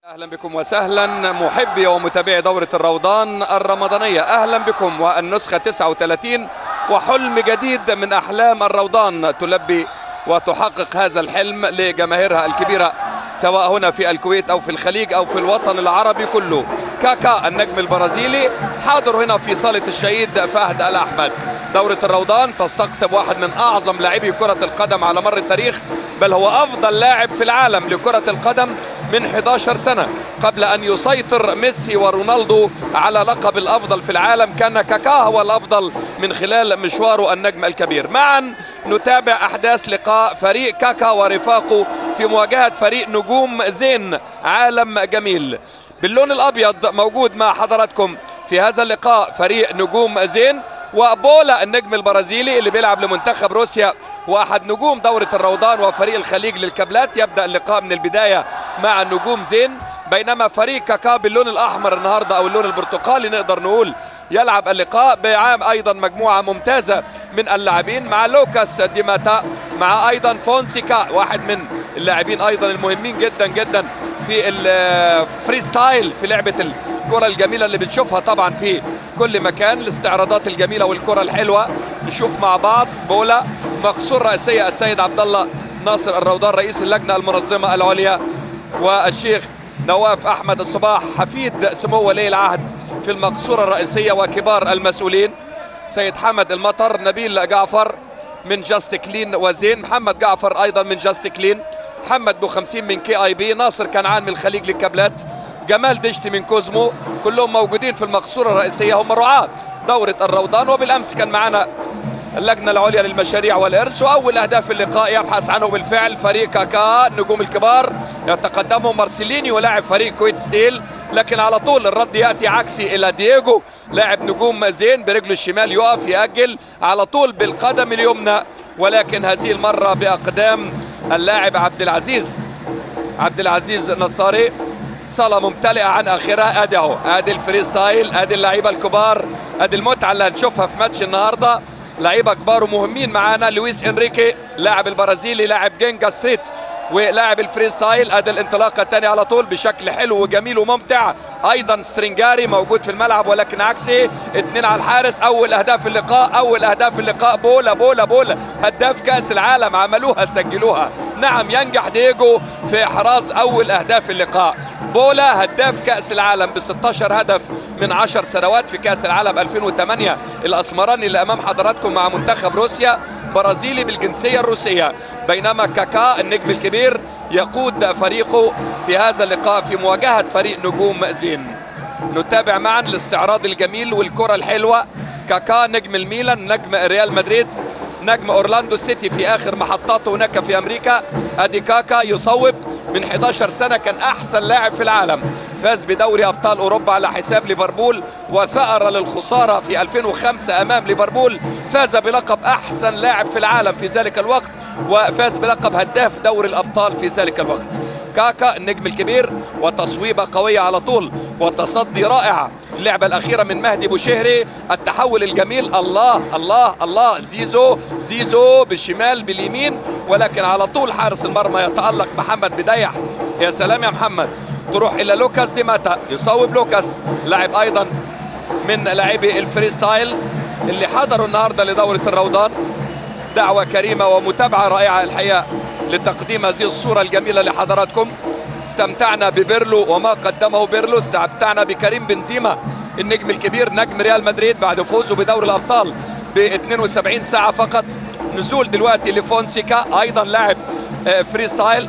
اهلا بكم وسهلا محبي ومتابعي دوره الروضان الرمضانيه اهلا بكم والنسخه 39 وحلم جديد من احلام الروضان تلبي وتحقق هذا الحلم لجماهيرها الكبيره سواء هنا في الكويت او في الخليج او في الوطن العربي كله كاكا النجم البرازيلي حاضر هنا في صاله الشهيد فهد الاحمد دوره الروضان تستقطب واحد من اعظم لاعبي كره القدم على مر التاريخ بل هو افضل لاعب في العالم لكره القدم من 11 سنة قبل أن يسيطر ميسي ورونالدو على لقب الأفضل في العالم كان كاكا هو الأفضل من خلال مشواره النجم الكبير معا نتابع أحداث لقاء فريق كاكا ورفاقه في مواجهة فريق نجوم زين عالم جميل باللون الأبيض موجود مع حضراتكم في هذا اللقاء فريق نجوم زين وبولا النجم البرازيلي اللي بيلعب لمنتخب روسيا واحد نجوم دورة الروضان وفريق الخليج للكابلات يبدأ اللقاء من البداية مع النجوم زين بينما فريق كاكا باللون الأحمر النهاردة أو اللون البرتقالي نقدر نقول يلعب اللقاء بعام أيضا مجموعة ممتازة من اللاعبين مع لوكاس ديماتا مع أيضا فونسيكا واحد من اللاعبين أيضا المهمين جدا جدا في الفري ستايل في لعبة الكرة الجميلة اللي بنشوفها طبعا في كل مكان الاستعراضات الجميلة والكرة الحلوة نشوف مع بعض بولا مقصور رئيسية السيد عبد الله ناصر الروضان رئيس اللجنة المنظمة العليا والشيخ نواف أحمد الصباح حفيد سمو ولي العهد في المقصورة الرئيسية وكبار المسؤولين سيد حمد المطر نبيل جعفر من جاست كلين وزين محمد جعفر أيضا من جاست كلين محمد بو 50 من كي اي بي ناصر كنعان من الخليج للكابلات جمال دشتي من كوزمو كلهم موجودين في المقصورة الرئيسية هم رعاة دورة الروضان وبالأمس كان معنا اللجنة العليا للمشاريع والإرث وأول أهداف اللقاء يبحث عنه بالفعل فريق كاكا النجوم الكبار يتقدمه مارسيلينيو لاعب فريق كويت ستيل لكن على طول الرد يأتي عكسي إلى دييجو لاعب نجوم زين برجله الشمال يقف يأجل على طول بالقدم اليمنى ولكن هذه المرة بأقدام اللاعب عبد العزيز عبد العزيز نصاري صالة ممتلئة عن آخرها ادي اهو ادي الفري ستايل ادي اللعيبة الكبار ادي المتعة اللي هنشوفها في ماتش النهاردة لعيبة كبار ومهمين معانا لويس انريكي لاعب البرازيلي لاعب جينجا ستريت ولاعب الفري ستايل ادي الانطلاقه الثانيه على طول بشكل حلو وجميل وممتع ايضا سترينجاري موجود في الملعب ولكن عكسي اثنين على الحارس اول اهداف اللقاء اول اهداف اللقاء بولا بولا بولا هداف كاس العالم عملوها سجلوها نعم ينجح دييجو في احراز اول اهداف اللقاء بولا هداف كاس العالم ب 16 هدف من 10 سنوات في كاس العالم 2008 الاسمراني اللي امام حضراتكم مع منتخب روسيا برازيلي بالجنسيه الروسيه بينما كاكا النجم الكبير يقود فريقه في هذا اللقاء في مواجهه فريق نجوم زين نتابع معا الاستعراض الجميل والكره الحلوه كاكا نجم الميلان نجم ريال مدريد نجم اورلاندو سيتي في اخر محطاته هناك في امريكا ادي كاكا يصوب من 11 سنه كان احسن لاعب في العالم فاز بدوري ابطال اوروبا على حساب ليفربول وثأر للخساره في 2005 امام ليفربول فاز بلقب احسن لاعب في العالم في ذلك الوقت وفاز بلقب هداف دوري الابطال في ذلك الوقت كاكا النجم الكبير وتصويبه قويه على طول وتصدي رائع اللعبة الأخيرة من مهدي بوشهري التحول الجميل الله الله الله زيزو زيزو بالشمال باليمين ولكن على طول حارس المرمى يتألق محمد بديح يا سلام يا محمد تروح إلى لوكاس ديماتا يصوب لوكاس لاعب أيضا من لاعبي الفري ستايل اللي حضروا النهارده لدورة الروضان دعوة كريمة ومتابعة رائعة الحقيقة لتقديم هذه الصورة الجميلة لحضراتكم استمتعنا ببيرلو وما قدمه بيرلو استمتعنا بكريم بنزيما النجم الكبير نجم ريال مدريد بعد فوزه بدوري الابطال ب 72 ساعه فقط نزول دلوقتي لفونسيكا ايضا لاعب فري ستايل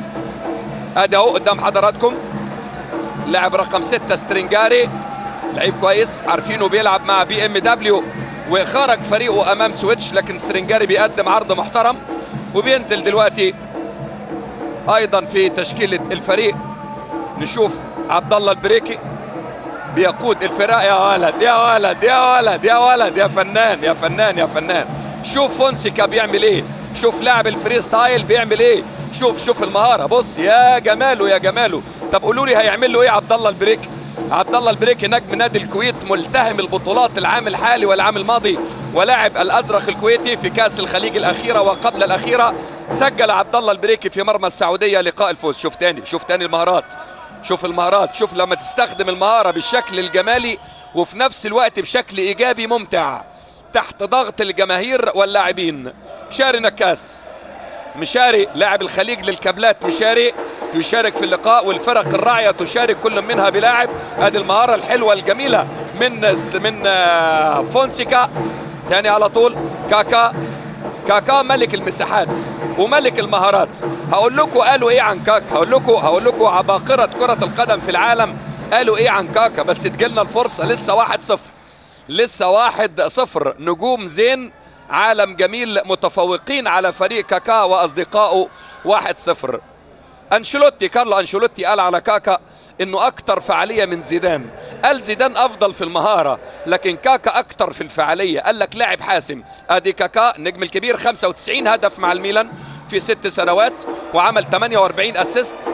ادي اهو قدام حضراتكم لاعب رقم 6 سترينجاري لعيب كويس عارفينه بيلعب مع بي ام دبليو وخرج فريقه امام سويتش لكن سترينجاري بيقدم عرض محترم وبينزل دلوقتي ايضا في تشكيله الفريق نشوف عبد الله البريكي بيقود الفرق يا ولد يا ولد يا ولد يا ولد يا فنان يا فنان يا فنان شوف فونسيكا بيعمل ايه شوف لاعب الفري ستايل بيعمل ايه شوف شوف المهاره بص يا جماله يا جماله طب قولوا لي هيعمل له ايه عبد الله البريكي عبد الله البريكي نجم نادي الكويت ملتهم البطولات العام الحالي والعام الماضي ولاعب الازرق الكويتي في كاس الخليج الاخيره وقبل الاخيره سجل عبد الله البريكي في مرمى السعوديه لقاء الفوز شوف تاني شوف تاني المهارات شوف المهارات شوف لما تستخدم المهارة بالشكل الجمالي وفي نفس الوقت بشكل إيجابي ممتع تحت ضغط الجماهير واللاعبين شاري نكاس مشاري لاعب الخليج للكابلات مشاري يشارك في اللقاء والفرق الراعية تشارك كل منها بلاعب هذه المهارة الحلوة الجميلة من من آه، فونسيكا تاني على طول كاكا كاكا ملك المساحات وملك المهارات هقول لكم قالوا ايه عن كاكا هقول لكم هقول لكم عباقرة كرة القدم في العالم قالوا ايه عن كاكا بس تجيلنا الفرصة لسه واحد صفر لسه واحد صفر نجوم زين عالم جميل متفوقين على فريق كاكا واصدقائه واحد صفر انشيلوتي كارلو انشيلوتي قال على كاكا انه اكتر فعاليه من زيدان قال زيدان افضل في المهاره لكن كاكا اكتر في الفعاليه قال لك لاعب حاسم ادي كاكا النجم الكبير 95 هدف مع الميلان في ست سنوات وعمل 48 اسيست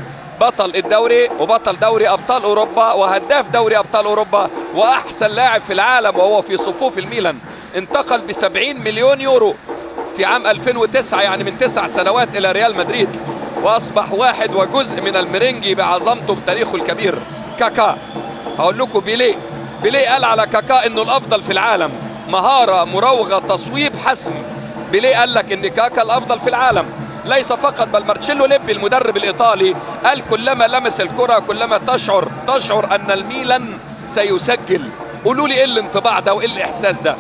بطل الدوري وبطل دوري ابطال اوروبا وهداف دوري ابطال اوروبا واحسن لاعب في العالم وهو في صفوف الميلان انتقل ب 70 مليون يورو في عام 2009 يعني من تسع سنوات الى ريال مدريد واصبح واحد وجزء من المرنجي بعظمته بتاريخه الكبير كاكا هقول لكم بيليه بيليه قال على كاكا انه الافضل في العالم مهاره مراوغه تصويب حسم بيليه قال لك ان كاكا الافضل في العالم ليس فقط بل مارتشيلو ليبي المدرب الايطالي قال كلما لمس الكره كلما تشعر تشعر ان الميلان سيسجل قولوا لي ايه الانطباع ده وايه الاحساس ده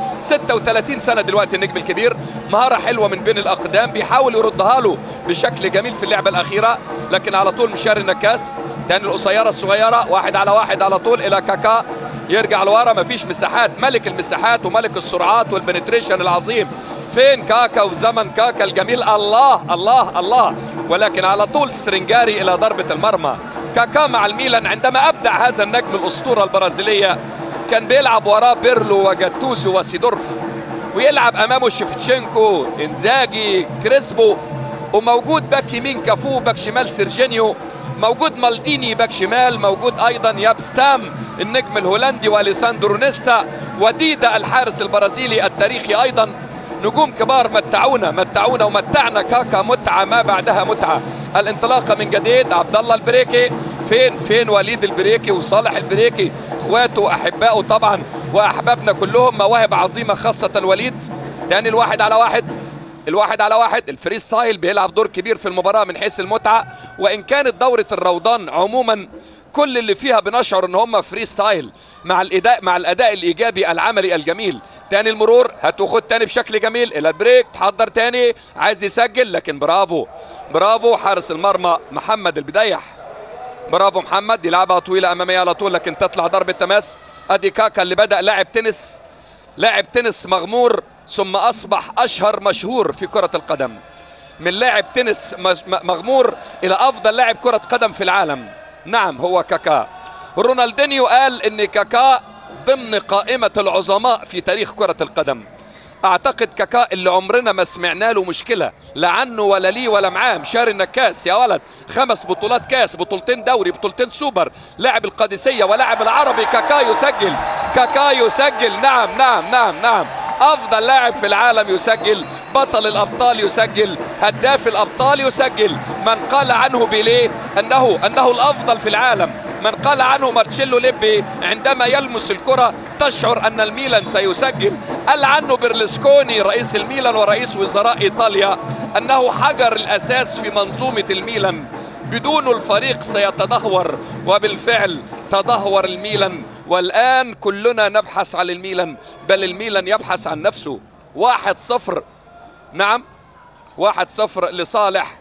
36 سنه دلوقتي النجم الكبير مهاره حلوه من بين الاقدام بيحاول يردها له بشكل جميل في اللعبه الاخيره لكن على طول مشاري النكاس تاني القصيره الصغيره واحد على واحد على طول الى كاكا يرجع لورا مفيش مساحات ملك المساحات وملك السرعات والبنتريشن العظيم فين كاكا وزمن كاكا الجميل الله الله الله ولكن على طول سترينجاري الى ضربه المرمى كاكا مع الميلان عندما ابدع هذا النجم الاسطوره البرازيليه كان بيلعب وراه بيرلو وجاتوزو وسيدورف ويلعب امامه شفتشينكو انزاجي كريسبو وموجود باك يمين كافو باك شمال سيرجينيو موجود مالديني باك شمال موجود ايضا يابستام النجم الهولندي واليساندرو نيستا وديدا الحارس البرازيلي التاريخي ايضا نجوم كبار متعونا متعونا ومتعنا كاكا متعه ما بعدها متعه الانطلاقه من جديد عبد الله البريكي فين فين وليد البريكي وصالح البريكي اخواته واحبائه طبعا واحبابنا كلهم مواهب عظيمه خاصه وليد تاني الواحد على واحد الواحد على واحد الفري ستايل بيلعب دور كبير في المباراه من حيث المتعه وان كانت دوره الروضان عموما كل اللي فيها بنشعر ان هم فري ستايل مع الاداء مع الاداء الايجابي العملي الجميل تاني المرور هتاخد تاني بشكل جميل الى البريك تحضر تاني عايز يسجل لكن برافو برافو حارس المرمى محمد البديح برافو محمد يلعبها طويله اماميه على طول لكن تطلع ضربه تماس ادي كاكا اللي بدا لاعب تنس لاعب تنس مغمور ثم اصبح اشهر مشهور في كره القدم من لاعب تنس مغمور الى افضل لاعب كره قدم في العالم نعم هو كاكا رونالدينيو قال ان كاكا ضمن قائمه العظماء في تاريخ كره القدم اعتقد كاكا اللي عمرنا ما سمعنا له مشكله لا عنه ولا ليه ولا معاه مشاري النكاس يا ولد خمس بطولات كاس بطولتين دوري بطولتين سوبر لاعب القادسيه ولاعب العربي كاكا يسجل كاكا يسجل نعم نعم نعم نعم افضل لاعب في العالم يسجل بطل الابطال يسجل هداف الابطال يسجل من قال عنه بيليه انه انه الافضل في العالم من قال عنه مارتشيلو ليبي عندما يلمس الكرة تشعر أن الميلان سيسجل قال عنه برلسكوني رئيس الميلان ورئيس وزراء إيطاليا أنه حجر الأساس في منظومة الميلان بدون الفريق سيتدهور وبالفعل تدهور الميلان والآن كلنا نبحث عن الميلان بل الميلان يبحث عن نفسه واحد صفر نعم واحد صفر لصالح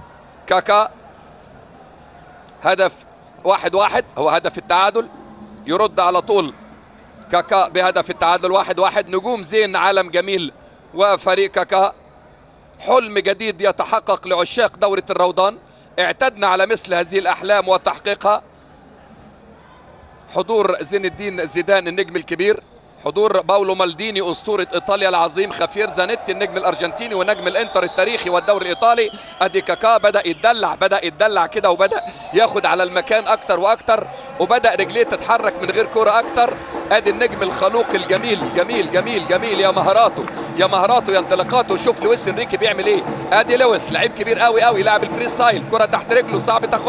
كاكا هدف واحد واحد هو هدف التعادل يرد على طول كاكا بهدف التعادل واحد واحد نجوم زين عالم جميل وفريق كاكا حلم جديد يتحقق لعشاق دورة الروضان اعتدنا على مثل هذه الأحلام وتحقيقها حضور زين الدين زيدان النجم الكبير حضور باولو مالديني اسطوره ايطاليا العظيم خافير زانيتي النجم الارجنتيني ونجم الانتر التاريخي والدوري الايطالي ادي كاكا بدا يتدلع بدا يتدلع كده وبدا ياخد على المكان اكتر واكتر وبدا رجليه تتحرك من غير كوره اكتر ادي النجم الخلوق الجميل جميل جميل جميل يا مهاراته يا مهاراته يا انطلاقاته شوف لويس انريكي بيعمل ايه ادي لويس لعيب كبير قوي قوي لاعب الفري ستايل كره تحت رجله صعب تاخدها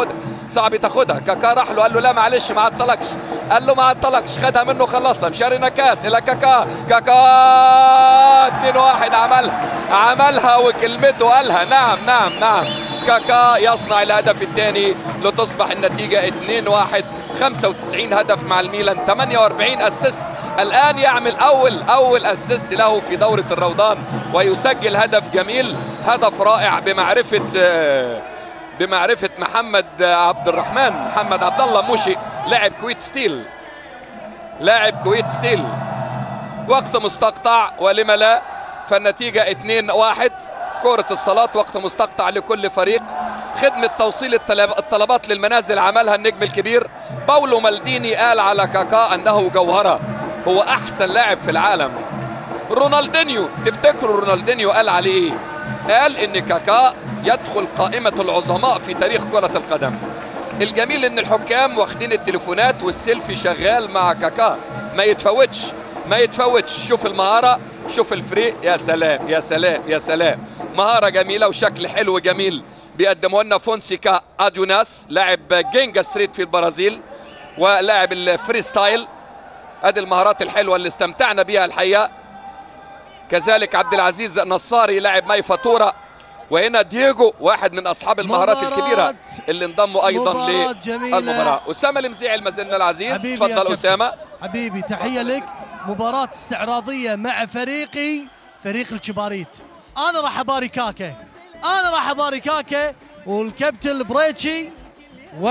صعب تاخدها كاكا راح له قال له لا معلش ما عطلكش قال له ما عطلكش خدها منه خلصها مشاري نكاس الى كاكا كاكا 2 1 عملها عملها وكلمته قالها نعم نعم نعم كاكا يصنع الهدف الثاني لتصبح النتيجة 2 1 95 هدف مع الميلان 48 اسيست الان يعمل اول اول اسيست له في دورة الروضان ويسجل هدف جميل هدف رائع بمعرفة بمعرفة محمد عبد الرحمن محمد عبد الله موشي لاعب كويت ستيل لاعب كويت ستيل وقت مستقطع ولما لا فالنتيجة 2 1 كرة الصلاة وقت مستقطع لكل فريق خدمة توصيل الطلبات للمنازل عملها النجم الكبير باولو مالديني قال على كاكا أنه جوهرة هو أحسن لاعب في العالم رونالدينيو تفتكروا رونالدينيو قال عليه إيه قال إن كاكا يدخل قائمة العظماء في تاريخ كرة القدم الجميل إن الحكام واخدين التليفونات والسيلفي شغال مع كاكا ما يتفوتش ما يتفوتش شوف المهارة شوف الفريق يا سلام يا سلام يا سلام مهارة جميلة وشكل حلو جميل بيقدمه لنا فونسيكا اديوناس لاعب جينجا ستريت في البرازيل ولاعب الفري ستايل ادي المهارات الحلوة اللي استمتعنا بها الحقيقة كذلك عبد العزيز نصاري لاعب ماي فاتورة وهنا دييجو واحد من اصحاب المهارات الكبيره اللي انضموا ايضا للمباراه اسامه المزيعي المزلنا العزيز تفضل اسامه حبيبي تحيه لك مباراه استعراضيه مع فريقي فريق الشباريت انا راح اباري كاكا انا راح اباري كاكا والكابتن البريتشي و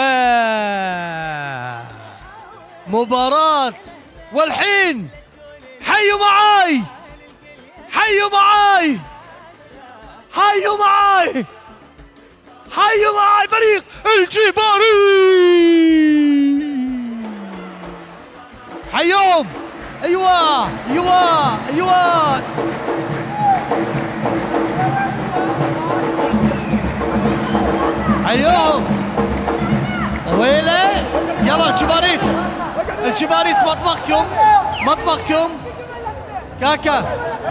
مباراة والحين حيوا معاي حيوا معاي حيوا معاي حيوا معاي فريق الجباري حيوم ايوه ايوه ايوه حيوم طويلة يلا الجباريت الجباريت مطبخكم مطبخكم كاكا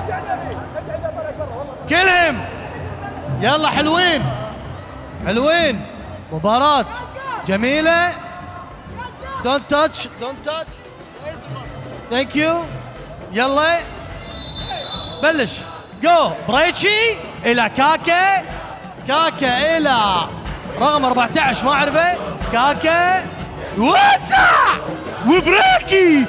كلهم يلا حلوين حلوين مباراة جميلة دونت تاتش دونت تاتش ثانك يو يلا بلش جو بريتشي الى كاكا كاكا الى رقم 14 ما اعرفه كاكا وسع وبريكي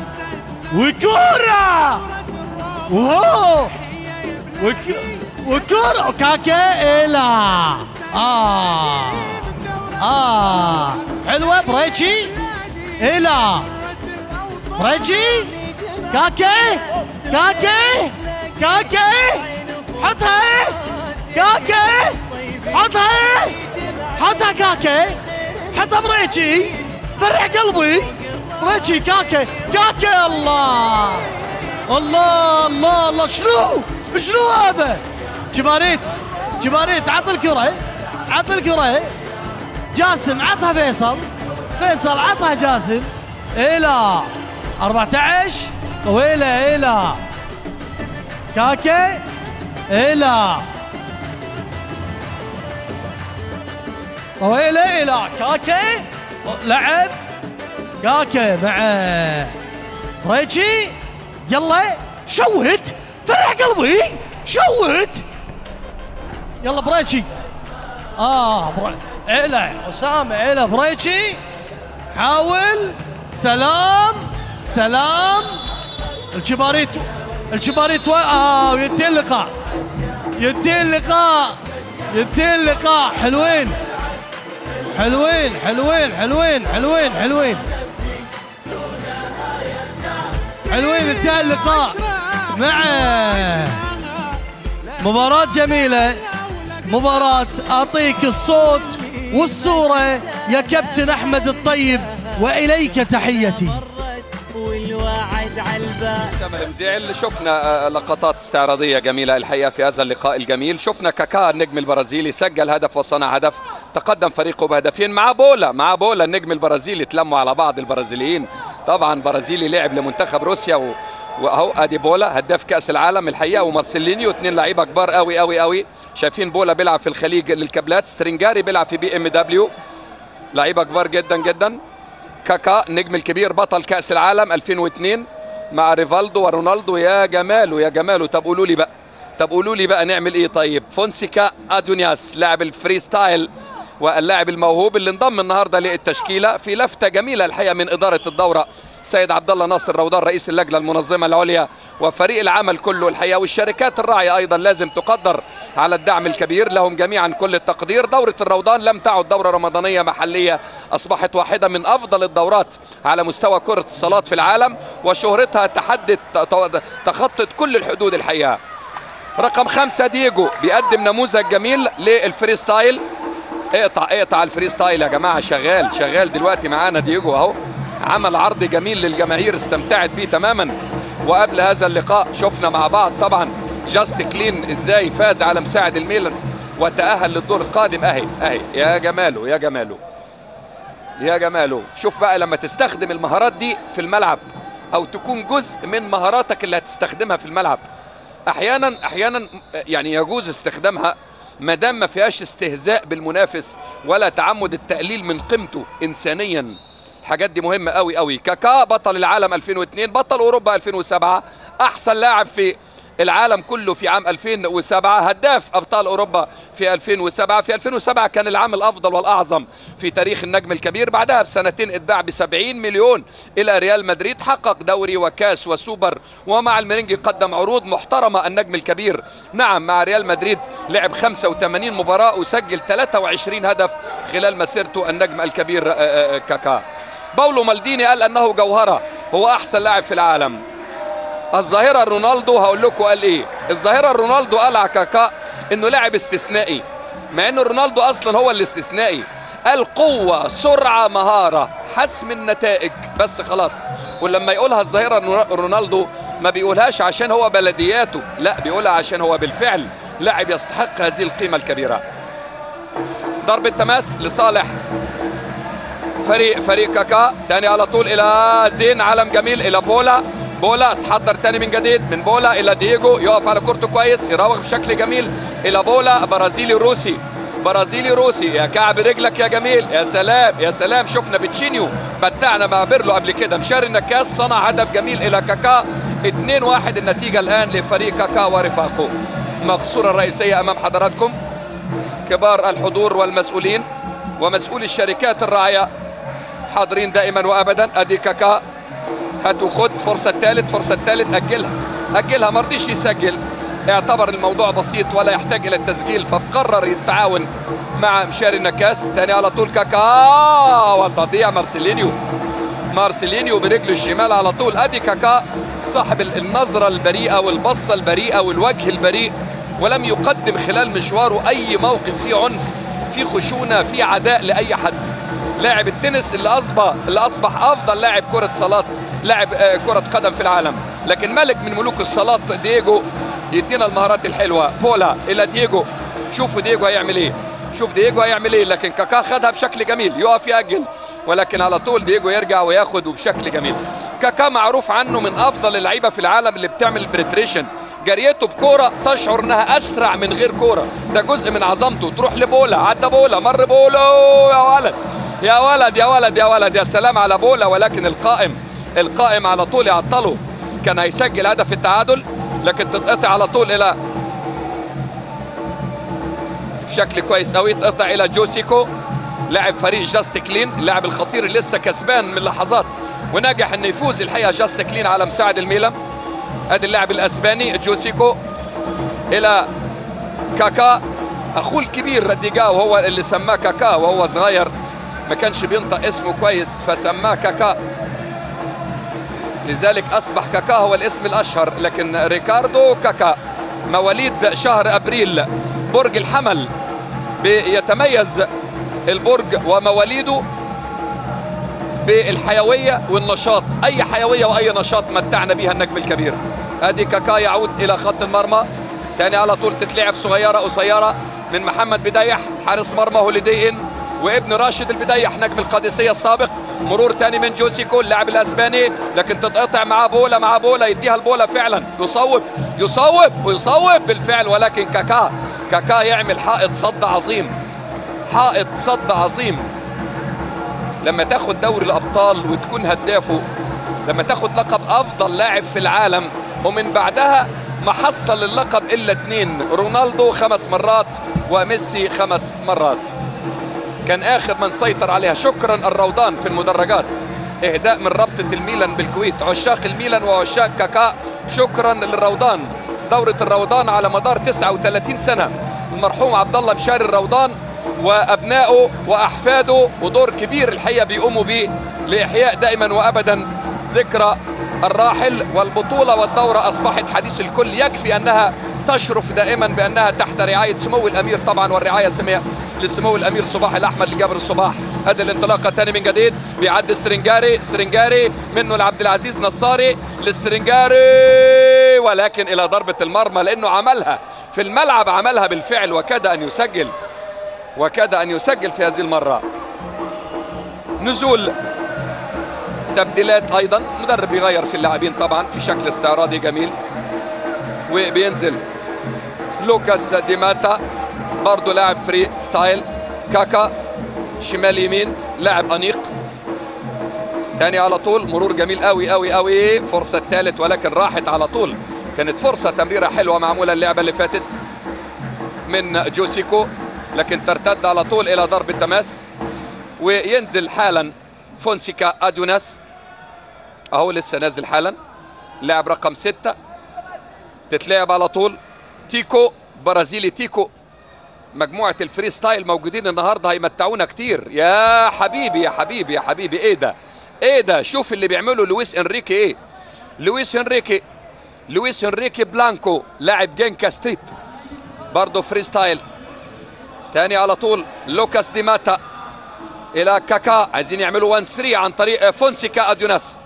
وكورة وهو وك... وكورة كاكا الى اه اه حلوة بريتشي الى بريتشي كاكا كاكا كاكا حطها كاكا حطها حطها كاكا حطها بريتشي فرع قلبي بريتشي كاكا كاكا الله الله الله الله شنو شنو هذا جباريت جباريت عط الكرة عط الكرة جاسم عطها فيصل فيصل عطها جاسم الى 14 طويلة الى كاكا الى طويلة الى كاكا لعب كاكا مع ريتشي يلا شوت فرع قلبي شوت يلا بريتشي اه برا علا اسامه علا بريتشي حاول سلام سلام الجباريت الجباريت و... اه ينتهي اللقاء ينتهي اللقاء ينتهي اللقاء حلوين حلوين حلوين حلوين حلوين حلوين حلوين انتهى اللقاء مع مباراة جميلة مباراة أعطيك الصوت والصورة يا كابتن أحمد الطيب وإليك تحيتي والوعد على الباب اسامه المزيعل شفنا لقطات استعراضيه جميله الحقيقه في هذا اللقاء الجميل شفنا كاكا النجم البرازيلي سجل هدف وصنع هدف تقدم فريقه بهدفين مع بولا مع بولا النجم البرازيلي تلموا على بعض البرازيليين طبعا برازيلي لعب لمنتخب روسيا و... واهو ادي بولا هداف كاس العالم الحقيقه ومارسيلينيو اثنين لعيبه كبار قوي قوي قوي شايفين بولا بيلعب في الخليج للكابلات سترينجاري بيلعب في بي ام دبليو لعيبه كبار جدا جدا كاكا النجم الكبير بطل كاس العالم 2002 مع ريفالدو ورونالدو يا جماله يا جماله طب قولوا لي بقى طب قولوا لي بقى نعمل ايه طيب فونسيكا ادونياس لاعب الفري ستايل واللاعب الموهوب اللي انضم النهارده للتشكيله في لفته جميله الحقيقه من اداره الدوره سيد عبد الله ناصر رودان رئيس اللجنه المنظمه العليا وفريق العمل كله الحقيقه والشركات الراعيه ايضا لازم تقدر على الدعم الكبير لهم جميعا كل التقدير دوره الرودان لم تعد دوره رمضانيه محليه اصبحت واحده من افضل الدورات على مستوى كره الصالات في العالم وشهرتها تحدت تخطت كل الحدود الحقيقه رقم خمسة دييجو بيقدم نموذج جميل للفري ستايل اقطع اقطع الفري ستايل يا جماعه شغال شغال دلوقتي معانا دييجو اهو عمل عرض جميل للجماهير استمتعت بيه تماما وقبل هذا اللقاء شفنا مع بعض طبعا جاست كلين ازاي فاز على مساعد الميلان وتأهل للدور القادم اهي اهي يا جماله يا جماله يا جماله شوف بقى لما تستخدم المهارات دي في الملعب او تكون جزء من مهاراتك اللي هتستخدمها في الملعب احيانا احيانا يعني يجوز استخدامها ما دام ما فيهاش استهزاء بالمنافس ولا تعمد التقليل من قيمته انسانيا الحاجات دي مهمه قوي قوي كاكا بطل العالم 2002 بطل اوروبا 2007 احسن لاعب في العالم كله في عام 2007 هداف ابطال اوروبا في 2007 في 2007 كان العام الافضل والاعظم في تاريخ النجم الكبير بعدها بسنتين اتباع ب 70 مليون الى ريال مدريد حقق دوري وكاس وسوبر ومع المرنجي قدم عروض محترمه النجم الكبير نعم مع ريال مدريد لعب 85 مباراه وسجل 23 هدف خلال مسيرته النجم الكبير كاكا باولو مالديني قال انه جوهره هو احسن لاعب في العالم الظاهره رونالدو هقول لكم قال ايه الظاهره رونالدو قال على كاكا انه لاعب استثنائي مع ان رونالدو اصلا هو الاستثنائي قال قوة سرعة مهارة حسم النتائج بس خلاص ولما يقولها الظاهرة رونالدو ما بيقولهاش عشان هو بلدياته لا بيقولها عشان هو بالفعل لاعب يستحق هذه القيمة الكبيرة ضربة تماس لصالح فريق فريق كاكا تاني على طول الى زين علم جميل الى بولا بولا تحضر تاني من جديد من بولا الى دييجو يقف على كورته كويس يراوغ بشكل جميل الى بولا برازيلي روسي برازيلي روسي يا كعب رجلك يا جميل يا سلام يا سلام شفنا بتشينيو متعنا مع بيرلو قبل كده مشاري النكاس صنع هدف جميل الى كاكا 2 1 النتيجه الان لفريق كاكا ورفاقه مقصوره الرئيسيه امام حضراتكم كبار الحضور والمسؤولين ومسؤولي الشركات الراعيه حاضرين دائما وابدا ادي كاكا هات وخد فرصه الثالث فرصه الثالث اجلها اجلها ما رضيش يسجل اعتبر الموضوع بسيط ولا يحتاج الى التسجيل فقرر التعاون مع مشاري النكاس تاني على طول كاكا وتضيع مارسيلينيو مارسيلينيو برجله الشمال على طول ادي كاكا صاحب النظرة البريئة والبصة البريئة والوجه البريء ولم يقدم خلال مشواره أي موقف فيه عنف فيه خشونة فيه عداء لأي حد لاعب التنس اللي أصبح اللي أصبح أفضل لاعب كرة صالات لاعب آه كرة قدم في العالم لكن ملك من ملوك الصالات دييجو يدينا المهارات الحلوة بولا إلى دييجو شوفوا دييجو هيعمل إيه شوف دييجو هيعمل إيه لكن كاكا خدها بشكل جميل يقف يأجل ولكن على طول دييجو يرجع وياخد وبشكل جميل كاكا معروف عنه من افضل اللعيبه في العالم اللي بتعمل بريتريشن جريته بكوره تشعر انها اسرع من غير كوره ده جزء من عظمته تروح لبولا عدى بولا مر بولا يا ولد يا ولد يا ولد يا ولد يا سلام على بولا ولكن القائم القائم على طول يعطله كان هيسجل هدف التعادل لكن تتقطع على طول الى بشكل كويس قوي تقطع الى جوسيكو لاعب فريق جاست كلين اللاعب الخطير اللي لسه كسبان من لحظات ونجح انه يفوز الحقيقه جاست كلين على مساعد الميلان ادي اللاعب الاسباني جوسيكو الى كاكا اخوه الكبير ديجاو هو اللي سماه كاكا وهو صغير ما كانش بينطق اسمه كويس فسماه كاكا لذلك اصبح كاكا هو الاسم الاشهر لكن ريكاردو كاكا مواليد شهر ابريل برج الحمل بيتميز البرج ومواليده بالحيويه والنشاط اي حيويه واي نشاط متعنا بها النجم الكبير ادي كاكا يعود الى خط المرمى تاني على طول تتلعب صغيره قصيره من محمد بديح حارس مرمى هوليدي ان وابن راشد البديح نجم القادسيه السابق مرور تاني من جوسيكو اللاعب الاسباني لكن تتقطع مع بولا مع بولا يديها البولا فعلا يصوب يصوب ويصوب بالفعل ولكن كاكا كاكا يعمل حائط صد عظيم حائط صد عظيم لما تاخد دوري الابطال وتكون هدافه لما تاخد لقب افضل لاعب في العالم ومن بعدها ما حصل اللقب الا اتنين رونالدو خمس مرات وميسي خمس مرات كان اخر من سيطر عليها شكرا الروضان في المدرجات اهداء من رابطه الميلان بالكويت عشاق الميلان وعشاق كاكا شكرا للروضان دوره الروضان على مدار 39 سنه المرحوم عبد الله مشاري الروضان وابنائه واحفاده ودور كبير الحقيقه بيقوموا به لاحياء دائما وابدا ذكرى الراحل والبطوله والدوره اصبحت حديث الكل يكفي انها تشرف دائما بانها تحت رعايه سمو الامير طبعا والرعايه الساميه لسمو الامير صباح الاحمد لجابر الصباح هذه الانطلاقه تاني من جديد بيعدي سترنجاري سترنجاري منه لعبد العزيز نصاري لسترنجاري ولكن الى ضربه المرمى لانه عملها في الملعب عملها بالفعل وكاد ان يسجل وكاد ان يسجل في هذه المره نزول تبديلات ايضا مدرب يغير في اللاعبين طبعا في شكل استعراضي جميل وبينزل لوكاس ديماتا برضه لاعب فري ستايل كاكا شمال يمين لاعب انيق تاني على طول مرور جميل قوي قوي قوي فرصة الثالث ولكن راحت على طول كانت فرصة تمريرة حلوة معمولة اللعبة اللي فاتت من جوسيكو لكن ترتد على طول إلى ضرب التماس وينزل حالا فونسيكا أدوناس أهو لسه نازل حالا لاعب رقم ستة تتلعب على طول تيكو برازيلي تيكو مجموعة الفري ستايل موجودين النهاردة هيمتعونا كتير يا حبيبي يا حبيبي يا حبيبي ايه ده ايه ده شوف اللي بيعمله لويس انريكي ايه لويس انريكي لويس انريكي بلانكو لاعب جينكا ستريت برضه فري ستايل تاني على طول لوكاس ديماتا الى كاكا عايزين يعملوا 1 3 عن طريق فونسيكا اديوناس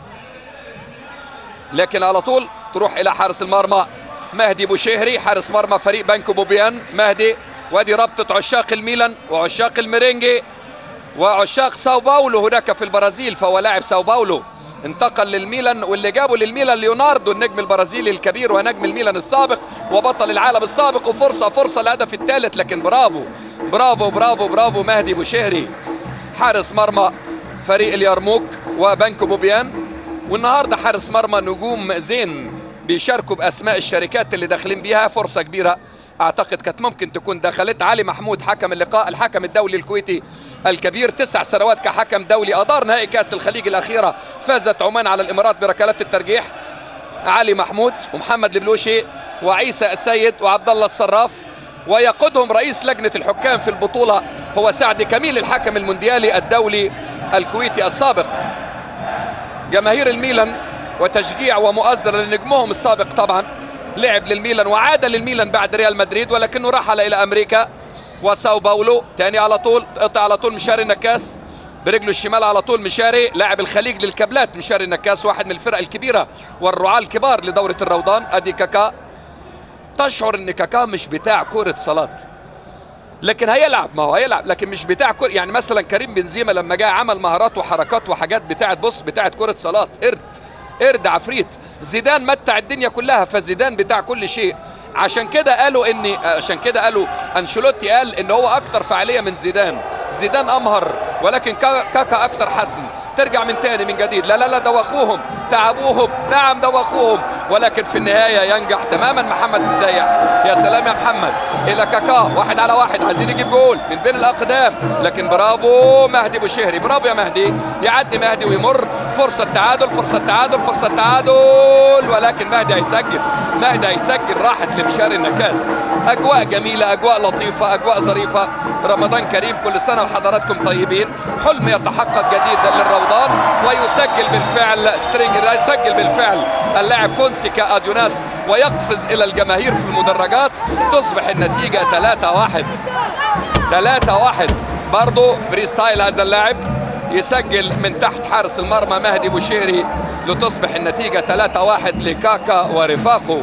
لكن على طول تروح الى حارس المرمى مهدي بوشهري حارس مرمى فريق بنكو بوبيان مهدي وادي رابطة عشاق الميلان وعشاق الميرينجي وعشاق ساو باولو هناك في البرازيل فهو لاعب ساو باولو انتقل للميلان واللي جابه للميلان ليوناردو النجم البرازيلي الكبير ونجم الميلان السابق وبطل العالم السابق وفرصة فرصة الهدف الثالث لكن برافو برافو برافو برافو مهدي بوشهري حارس مرمى فريق اليرموك وبنكو بوبيان والنهارده حارس مرمى نجوم زين بيشاركوا باسماء الشركات اللي داخلين بيها فرصه كبيره اعتقد كانت ممكن تكون دخلت علي محمود حكم اللقاء الحكم الدولي الكويتي الكبير تسع سنوات كحكم دولي ادار نهائي كاس الخليج الاخيره فازت عمان على الامارات بركلات الترجيح علي محمود ومحمد البلوشي وعيسى السيد وعبد الله الصراف ويقودهم رئيس لجنه الحكام في البطوله هو سعد كميل الحكم المونديالي الدولي الكويتي السابق جماهير الميلان وتشجيع ومؤازرة لنجمهم السابق طبعا لعب للميلان وعاد للميلان بعد ريال مدريد ولكنه رحل إلى أمريكا وساو باولو تاني على طول قطع على طول مشاري النكاس برجله الشمال على طول مشاري لاعب الخليج للكابلات مشاري النكاس واحد من الفرق الكبيرة والرعاة الكبار لدورة الروضان أدي كاكا تشعر ان كاكا مش بتاع كرة صلاة لكن هيلعب ما هو هيلعب لكن مش بتاع كرة يعني مثلا كريم بنزيما لما جاء عمل مهارات وحركات وحاجات بتاعت بص بتاعت كرة صلاة قرد قرد عفريت زيدان متع الدنيا كلها فزيدان بتاع كل شيء عشان كده قالوا ان عشان كده قالوا انشيلوتي قال ان هو اكتر فعاليه من زيدان زيدان امهر ولكن كاكا اكتر حسن ترجع من تاني من جديد لا لا لا دوخوهم تعبوهم نعم دوخوهم ولكن في النهايه ينجح تماما محمد مدايح يا سلام يا محمد الى كاكا واحد على واحد عايزين يجيب جول من بين الاقدام لكن برافو مهدي بوشهري برافو يا مهدي يعدي مهدي ويمر فرصه تعادل فرصه تعادل فرصه تعادل ولكن مهدي هيسجل مهدي هيسجل راحت لمشاري النكاس اجواء جميله اجواء لطيفه اجواء ظريفه رمضان كريم كل سنه وحضراتكم طيبين حلم يتحقق جديد للروضان ويسجل بالفعل سترينج يسجل بالفعل اللاعب فونسيكا اديوناس ويقفز الى الجماهير في المدرجات تصبح النتيجه 3 1 3 1 برضه فري ستايل هذا اللاعب يسجل من تحت حارس المرمى مهدي بوشيري لتصبح النتيجة 3 1 لكاكا ورفاقه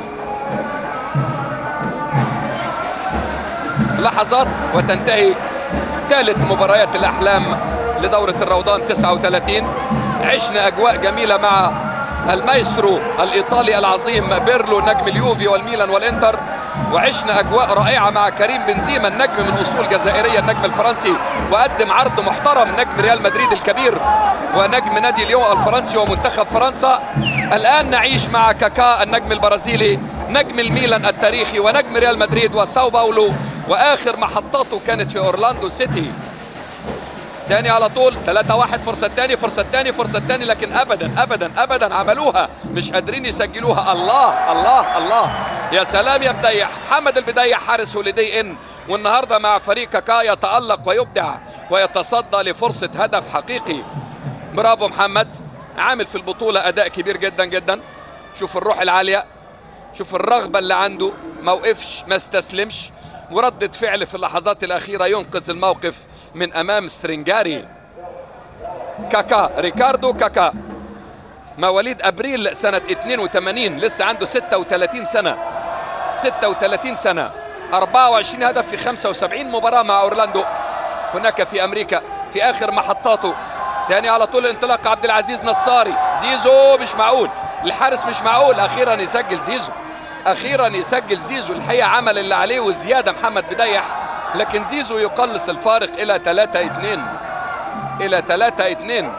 لحظات وتنتهي ثالث مباريات الأحلام لدورة الروضان 39 عشنا أجواء جميلة مع المايسترو الإيطالي العظيم بيرلو نجم اليوفي والميلان والإنتر وعشنا اجواء رائعه مع كريم بنزيما النجم من اصول جزائريه النجم الفرنسي وقدم عرض محترم نجم ريال مدريد الكبير ونجم نادي ليون الفرنسي ومنتخب فرنسا الان نعيش مع كاكا النجم البرازيلي نجم الميلان التاريخي ونجم ريال مدريد وساو باولو واخر محطاته كانت في اورلاندو سيتي تاني على طول 3 1 فرصة تاني فرصة تاني فرصة تاني لكن ابدا ابدا ابدا عملوها مش قادرين يسجلوها الله الله الله يا سلام يا بديح محمد البديح حارس هوليدي ان والنهارده مع فريق كاكا يتألق ويبدع ويتصدى لفرصة هدف حقيقي برافو محمد عامل في البطولة أداء كبير جدا جدا شوف الروح العالية شوف الرغبة اللي عنده ما وقفش ما استسلمش وردة فعل في اللحظات الأخيرة ينقذ الموقف من أمام سترينجاري كاكا ريكاردو كاكا مواليد أبريل سنة 82 لسه عنده 36 سنة 36 سنة 24 هدف في 75 مباراة مع أورلاندو هناك في أمريكا في آخر محطاته تاني على طول انطلاق عبد العزيز نصاري زيزو مش معقول الحارس مش معقول أخيرا يسجل زيزو أخيرا يسجل زيزو الحقيقة عمل اللي عليه وزيادة محمد بديح لكن زيزو يقلص الفارق إلى 3 2 إلى 3 2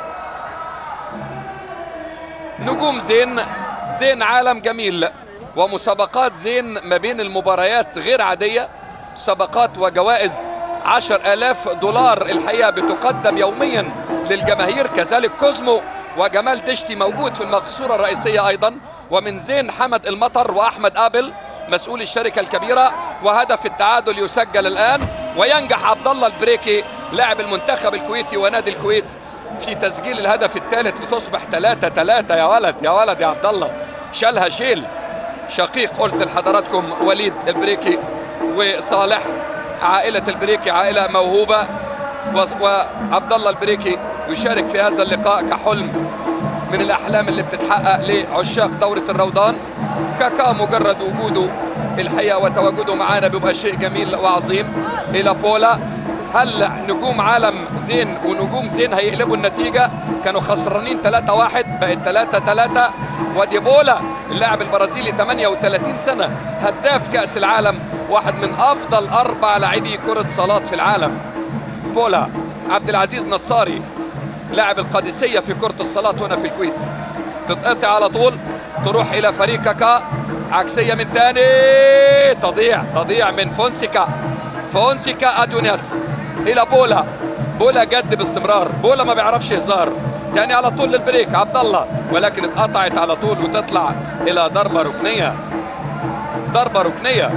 نجوم زين زين عالم جميل ومسابقات زين ما بين المباريات غير عادية مسابقات وجوائز عشر آلاف دولار الحقيقة بتقدم يوميا للجماهير كذلك كوزمو وجمال تشتي موجود في المقصورة الرئيسية أيضا ومن زين حمد المطر وأحمد آبل مسؤول الشركة الكبيرة وهدف التعادل يسجل الآن وينجح عبد الله البريكي لاعب المنتخب الكويتي ونادي الكويت في تسجيل الهدف الثالث لتصبح 3 3 يا ولد يا ولد يا عبد الله شالها شيل شقيق قلت لحضراتكم وليد البريكي وصالح عائلة البريكي عائلة موهوبة وعبد الله البريكي يشارك في هذا اللقاء كحلم من الأحلام اللي بتتحقق لعشاق دورة الروضان كاكا مجرد وجوده الحقيقة وتواجده معانا بيبقى شيء جميل وعظيم إلى بولا هل نجوم عالم زين ونجوم زين هيقلبوا النتيجة كانوا خسرانين 3-1 بقت 3-3 وديبولا اللاعب البرازيلي 38 سنة هداف كأس العالم واحد من أفضل أربع لاعبي كرة صالات في العالم بولا عبد العزيز نصاري لاعب القادسية في كرة الصالات هنا في الكويت تتقطع على طول تروح إلى فريق كاكا عكسية من تاني تضيع تضيع من فونسيكا فونسيكا أدونياس إلى بولا بولا جد باستمرار بولا ما بيعرفش هزار يعني على طول للبريك عبد الله ولكن اتقطعت على طول وتطلع إلى ضربة ركنية ضربة ركنية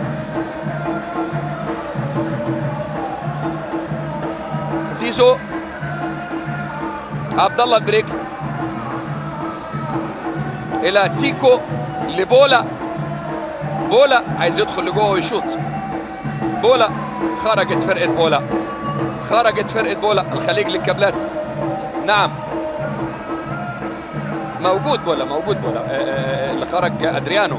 زيزو عبد الله البريك الى تيكو لبولا بولا عايز يدخل لجوه ويشوط بولا خرجت فرقه بولا خرجت فرقه بولا الخليج للكابلات نعم موجود بولا موجود بولا اللي خرج ادريانو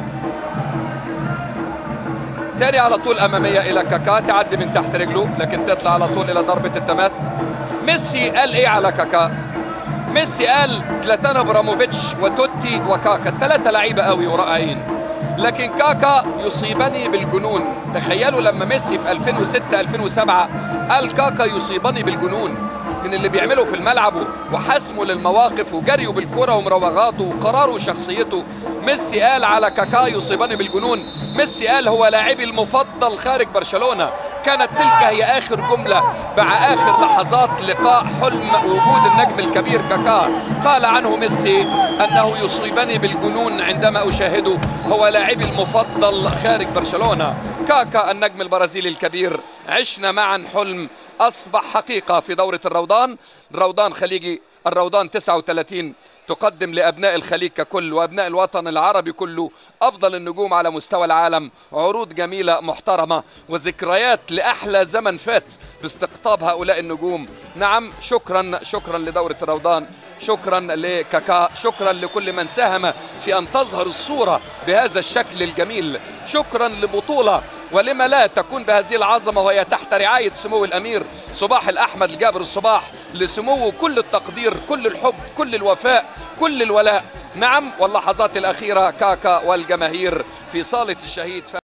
تاني على طول اماميه الى كاكا تعدي من تحت رجله لكن تطلع على طول الى ضربه التماس ميسي قال ايه على كاكا ميسي قال زلاتان ابراموفيتش وتوتي وكاكا الثلاثه لعيبه قوي ورائعين لكن كاكا يصيبني بالجنون تخيلوا لما ميسي في 2006 2007 قال كاكا يصيبني بالجنون من اللي بيعمله في الملعب وحسمه للمواقف وجريه بالكرة ومراوغاته وقراره وشخصيته ميسي قال على كاكا يصيبني بالجنون ميسي قال هو لاعبي المفضل خارج برشلونة كانت تلك هي آخر جملة مع آخر لحظات لقاء حلم وجود النجم الكبير كاكا قال عنه ميسي أنه يصيبني بالجنون عندما أشاهده هو لاعبي المفضل خارج برشلونة كاكا النجم البرازيلي الكبير عشنا معا حلم أصبح حقيقة في دورة الروضان روضان خليجي الروضان 39 تقدم لأبناء الخليج ككل وأبناء الوطن العربي كله أفضل النجوم على مستوى العالم عروض جميلة محترمة وذكريات لأحلى زمن فات باستقطاب هؤلاء النجوم نعم شكرا شكرا لدورة الروضان شكرا لكاكا شكرا لكل من ساهم في أن تظهر الصورة بهذا الشكل الجميل شكرا لبطولة ولما لا تكون بهذه العظمة وهي تحت رعاية سمو الأمير صباح الأحمد الجابر الصباح لسموه كل التقدير كل الحب كل الوفاء كل الولاء نعم واللحظات الأخيرة كاكا والجماهير في صالة الشهيد